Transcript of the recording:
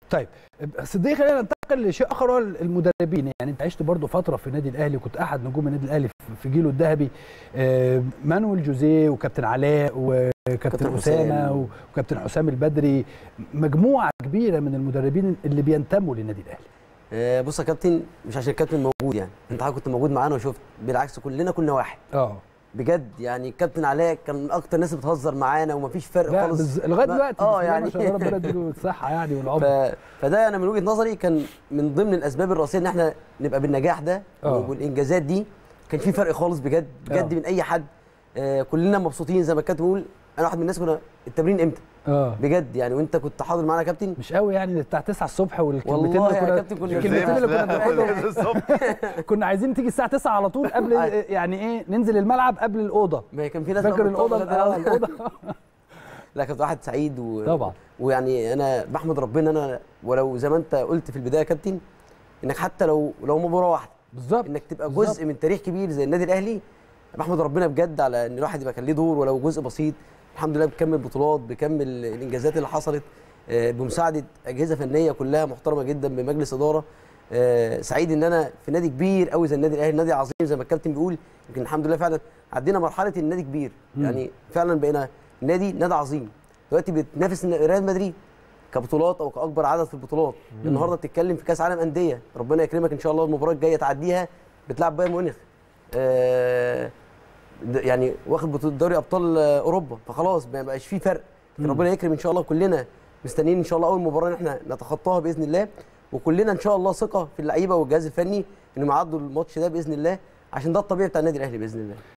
طيب صديقي خلينا ننتقل لشيء اخر هو المدربين يعني انت عشت برضو فتره في النادي الاهلي وكنت احد نجوم النادي الاهلي في جيله الذهبي آه، مانويل جوزيه وكابتن علاء وكابتن كابتن اسامه حسام. وكابتن حسام البدري مجموعه كبيره من المدربين اللي بينتموا للنادي الاهلي آه، بص يا كابتن مش عشان الكابتن موجود يعني انت حضرتك كنت موجود معانا وشفت بالعكس كلنا كنا واحد اه بجد يعني الكابتن علاء كان من اكتر الناس اللي بتهزر معانا ومفيش فرق لا خالص بز... لغايه ما- دلوقتي اه بسم الله يعني ما شاء الله ربنا يديله الصحه يعني والعمر ف... فده انا من وجهه نظري كان من ضمن الاسباب الرئيسيه ان احنا نبقى بالنجاح ده آه. والانجازات دي كان في فرق خالص بجد بجد آه. من اي حد آه كلنا مبسوطين زي ما الكابتن بيقول انا واحد من الناس كنا التمرين امتى اه بجد يعني وانت كنت حاضر معانا يا كابتن مش قوي يعني بتاع 9 الصبح والكلمتين والله اللي يا كنا كابتن كنا الكلمتين اللي كنا بنقولهم كنا عايزين تيجي الساعه 9 على طول قبل يعني ايه ننزل الملعب قبل الاوضه ما هي كان في ناس فاكر بقى الاوضه بتطلع اه ده. الاوضه لا كنت واحد سعيد و... طبعا ويعني انا بحمد ربنا انا ولو زي ما انت قلت في البدايه يا كابتن انك حتى لو لو مباراه واحده بالظبط انك تبقى بالظبط. جزء من تاريخ كبير زي النادي الاهلي بحمد ربنا بجد على ان الواحد يبقى كان ليه دور ولو جزء بسيط الحمد لله بكمل بطولات بكمل الانجازات اللي حصلت آه، بمساعده اجهزه فنيه كلها محترمه جدا بمجلس اداره آه، سعيد ان انا في نادي كبير قوي زي النادي الاهلي نادي عظيم زي ما الكابتن بيقول يمكن الحمد لله فعلا عدينا مرحله النادي كبير مم. يعني فعلا بقينا نادي نادي عظيم دلوقتي بتنافس ريال مدريد كبطولات او كاكبر عدد في البطولات النهارده بتتكلم في كاس عالم انديه ربنا يكرمك ان شاء الله المباراه الجايه تعديها بتلعب بايرن ميونخ آه، د- يعني واخد بطوله دوري ابطال آه، اوروبا فخلاص ما بقاش في فرق مم. ربنا يكرم ان شاء الله كلنا مستنيين ان شاء الله اول مباراه ان احنا نتخطاها باذن الله وكلنا ان شاء الله ثقه في اللعيبه والجهاز الفني انهم يعدوا الماتش ده باذن الله عشان ده الطبيعي بتاع النادي الاهلي باذن الله